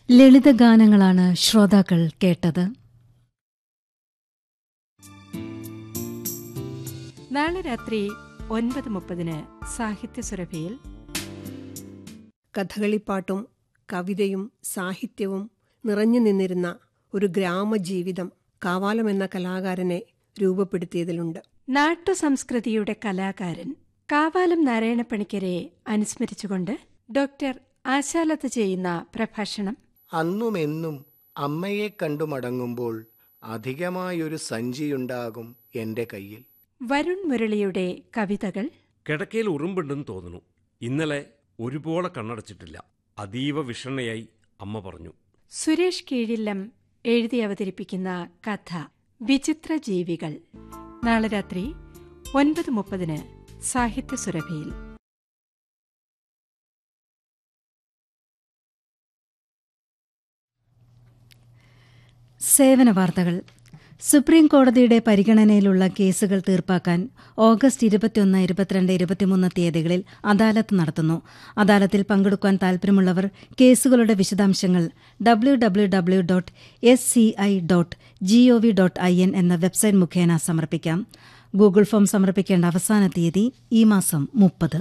ലളിതഗാനങ്ങളാണ് ശ്രോതാക്കൾ കേട്ടത് നാളെ രാത്രി ഒൻപത് മുപ്പതിന് സാഹിത്യസുരഭിയിൽ കഥകളിപ്പാട്ടും കവിതയും സാഹിത്യവും നിറഞ്ഞു നിന്നിരുന്ന ഒരു ഗ്രാമജീവിതം കാവാലം എന്ന കലാകാരനെ രൂപപ്പെടുത്തിയതിലുണ്ട് നാട്ടുസംസ്കൃതിയുടെ കലാകാരൻ കാവാലം നാരായണപ്പണിക്കരെ അനുസ്മരിച്ചുകൊണ്ട് ഡോക്ടർ ആശാലത്ത് ചെയ്യുന്ന പ്രഭാഷണം അന്നുമെന്നും അമ്മയെ കണ്ടു മടങ്ങുമ്പോൾ അധികമായൊരു സഞ്ചിയുണ്ടാകും എൻ്റെ കയ്യിൽ വരുൺ മുരളിയുടെ കവിതകൾ കിടക്കയിൽ ഉറുമ്പുണ്ടെന്ന് തോന്നുന്നു ഇന്നലെ ഒരുപോലെ കണ്ണടച്ചിട്ടില്ല അതീവ വിഷണ്ണയായി അമ്മ പറഞ്ഞു സുരേഷ് കീഴില്ലം എഴുതി അവതരിപ്പിക്കുന്ന കഥ വിചിത്ര ജീവികൾ നാളെ രാത്രി ഒൻപത് മുപ്പതിന് സാഹിത്യസുരഭിയിൽ സേവന വാർത്തകൾ സുപ്രീം കോടതിയുടെ പരിഗണനയിലുള്ള കേസുകൾ തീർപ്പാക്കാൻ ഓഗസ്റ്റ് ഇരുപത്തിയൊന്ന് ഇരുപത്തിരണ്ട് ഇരുപത്തിമൂന്ന് തീയതികളിൽ അദാലത്ത് നടത്തുന്നു അദാലത്തിൽ പങ്കെടുക്കാൻ താൽപര്യമുള്ളവർ കേസുകളുടെ വിശദാംശങ്ങൾ W W W dot S C I dot GOV dot I N എന്ന വെബ്സൈറ്റ് മുഖേന സമർപ്പിക്കാം ഗൂഗിൾ ഫോം സമർപ്പിക്കേണ്ട അവസാന തീയതി ഈ മാസം മുപ്പത്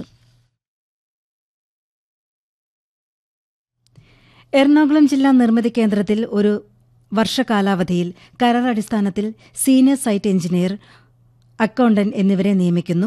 എറണാകുളം ജില്ലാ നിർമ്മിതി കേന്ദ്രത്തിൽ ഒരു വർഷകാലാവധിയിൽ കരാർ അടിസ്ഥാനത്തിൽ സീനിയർ സൈറ്റ് എഞ്ചിനീയർ അക്കൌണ്ടന്റ് എന്നിവരെ നിയമിക്കുന്നു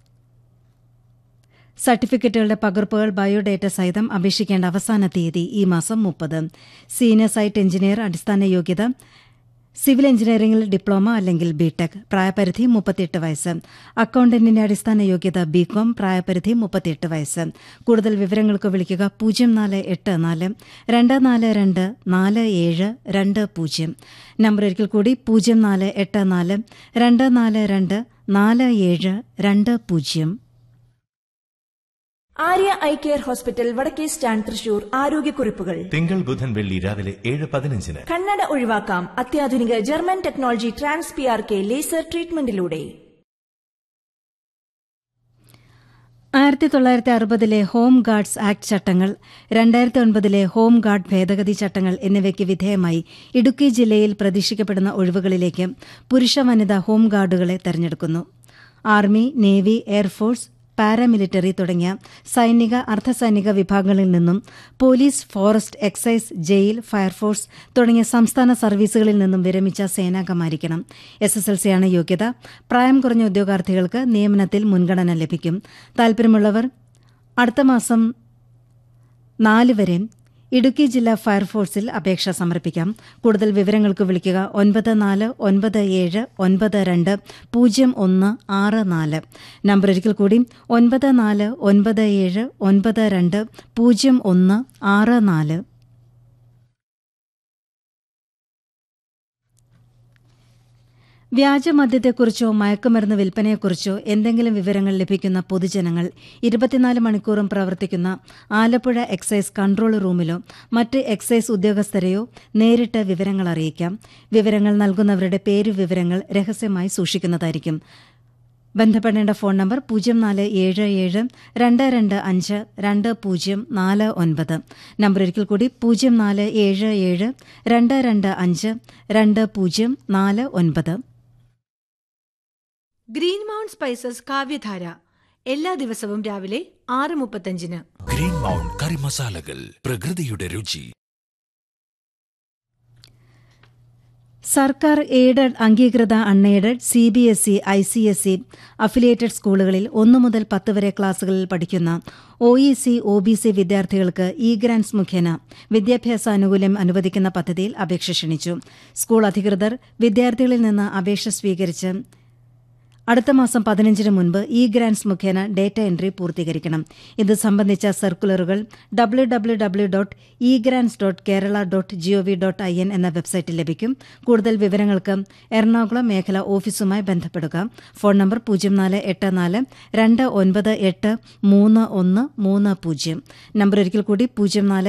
സർട്ടിഫിക്കറ്റുകളുടെ പകർപ്പുകൾ ബയോഡേറ്റ സഹിതം അപേക്ഷിക്കേണ്ട അവസാന തീയതി ഈ മാസം മുപ്പത് സീനിയർ സൈറ്റ് എഞ്ചിനീയർ അടിസ്ഥാന യോഗ്യത സിവിൽ എഞ്ചിനീയറിംഗിൽ ഡിപ്ലോമ അല്ലെങ്കിൽ ബിടെക് പ്രായപരിധി മുപ്പത്തിയെട്ട് വയസ്സ് അക്കൌണ്ടന്റിന്റെ അടിസ്ഥാന യോഗ്യത ബികോം പ്രായപരിധി മുപ്പത്തിയെട്ട് വയസ്സ് കൂടുതൽ വിവരങ്ങൾക്ക് വിളിക്കുക പൂജ്യം നാല് എട്ട് നാല് രണ്ട് നാല് രണ്ട് നാല് ഏഴ് രണ്ട് പൂജ്യം നമ്പർ ഒരിക്കൽ കൂടി പൂജ്യം നാല് എട്ട് നാല് രണ്ട് നാല് രണ്ട് നാല് ഏഴ് രണ്ട് പൂജ്യം ആര്യ ഐ കെയർ ഹോസ്പിറ്റൽ വടക്കേ സ്റ്റാൻഡ് തൃശൂർ ആരോഗ്യക്കുറിപ്പുകൾ തിങ്കൾ ബുധൻ വെള്ളി രാവിലെ ഏഴ് പതിനഞ്ചിന് കണ്ണട ഒഴിവാക്കാം അത്യാധുനിക German technology trans P R K laser ട്രീറ്റ്മെന്റിലൂടെ ആയിരത്തി തൊള്ളായിരത്തി അറുപതിലെ ഹോം ഗാർഡ്സ് ആക്ട് ചട്ടങ്ങൾ രണ്ടായിരത്തി ഒൻപതിലെ ഹോം ഗാർഡ് ഭേദഗതി ചട്ടങ്ങൾ എന്നിവയ്ക്ക് വിധേയമായി ഇടുക്കി ജില്ലയിൽ പ്രതീക്ഷിക്കപ്പെടുന്ന ഒഴിവുകളിലേക്ക് പുരുഷ വനിതാ ഹോം ഗാർഡുകളെ തെരഞ്ഞെടുക്കുന്നു ആർമി നേവി എയർഫോഴ്സ് പാരാമിലിറ്ററി തുടങ്ങിയ സൈനിക അർദ്ധസൈനിക വിഭാഗങ്ങളിൽ നിന്നും police forest excise jail fire force തുടങ്ങിയ സംസ്ഥാന സർവീസുകളിൽ നിന്നും വിരമിച്ച സേനാംഗമായിരിക്കണം എസ് എസ് എൽ സിയാണ് യോഗ്യത പ്രായം കുറഞ്ഞ ഉദ്യോഗാർത്ഥികൾക്ക് നിയമനത്തിൽ മുൻഗണന ലഭിക്കും താൽപര്യമുള്ളവർ അടുത്ത മാസം നാല് വരെ ഇടുക്കി ജില്ലാ ഫയർഫോഴ്സിൽ അപേക്ഷ സമർപ്പിക്കാം കൂടുതൽ വിവരങ്ങൾക്ക് വിളിക്കുക ഒൻപത് നാല് ഒൻപത് ഏഴ് ഒൻപത് രണ്ട് പൂജ്യം ഒന്ന് ആറ് നാല് നമ്പർ ഒരിക്കൽ കൂടി ഒൻപത് നാല് ഒൻപത് ഏഴ് ഒൻപത് രണ്ട് പൂജ്യം ഒന്ന് ആറ് നാല് വ്യാജമദ്യത്തെക്കുറിച്ചോ മയക്കുമരുന്ന് വിൽപ്പനയെക്കുറിച്ചോ എന്തെങ്കിലും വിവരങ്ങൾ ലഭിക്കുന്ന പൊതുജനങ്ങൾ ഇരുപത്തിനാല് മണിക്കൂറും പ്രവർത്തിക്കുന്ന ആലപ്പുഴ എക്സൈസ് കൺട്രോൾ റൂമിലോ മറ്റ് എക്സൈസ് ഉദ്യോഗസ്ഥരെയോ നേരിട്ട് വിവരങ്ങൾ അറിയിക്കാം വിവരങ്ങൾ നൽകുന്നവരുടെ പേര് വിവരങ്ങൾ രഹസ്യമായി സൂക്ഷിക്കുന്നതായിരിക്കും ബന്ധപ്പെടേണ്ട ഫോൺ നമ്പർ പൂജ്യം നാല് ഏഴ് ഏഴ് രണ്ട് രണ്ട് അഞ്ച് രണ്ട് പൂജ്യം നാല് ഒൻപത് നമ്പർ ഒരിക്കൽ കൂടി പൂജ്യം നാല് ഏഴ് ഏഴ് രണ്ട് രണ്ട് അഞ്ച് രണ്ട് പൂജ്യം നാല് ഒൻപത് ഗ്രീൻ മൗണ്ട് സ്പൈസസ് കാവ്യധാര എല്ലാ ദിവസവും രാവിലെ ആറ് മുപ്പത്തഞ്ചിന് ഗ്രീൻ മൗണ്ട് കറി മസാലകൾ പ്രകൃതിയുടെ രുചി സർക്കാർ എയ്ഡഡ് അംഗീകൃത unaided C B S E I C S E affiliated സ്കൂളുകളിൽ ഒന്നു മുതൽ പത്ത് വരെ ക്ലാസുകളിൽ പഠിക്കുന്ന O E C O B C വിദ്യാർത്ഥികൾക്ക് ഇ ഗ്രാന്റ്സ് മുഖേന വിദ്യാഭ്യാസ ആനുകൂല്യം അനുവദിക്കുന്ന പദ്ധതിയിൽ അപേക്ഷ ക്ഷണിച്ചു സ്കൂൾ അധികൃതർ വിദ്യാർത്ഥികളിൽ നിന്ന് അപേക്ഷ സ്വീകരിച്ച് അടുത്ത മാസം പതിനഞ്ചിന് മുൻപ് ഇ ഗ്രാന്റ്സ് മുഖേന ഡേറ്റ എൻട്രി പൂർത്തീകരിക്കണം ഇത് സംബന്ധിച്ച സർക്കുലറുകൾ W W W dot E grants dot Kerala dot GOV dot I N എന്ന വെബ്സൈറ്റിൽ ലഭിക്കും കൂടുതൽ വിവരങ്ങൾക്ക് എറണാകുളം മേഖല ഓഫീസുമായി ബന്ധപ്പെടുക ഫോൺ നമ്പർ പൂജ്യം നാല് എട്ട് നാല് രണ്ട് ഒൻപത് എട്ട് മൂന്ന് ഒന്ന് മൂന്ന് പൂജ്യം നമ്പർ ഒരിക്കൽ കൂടി പൂജ്യം നാല്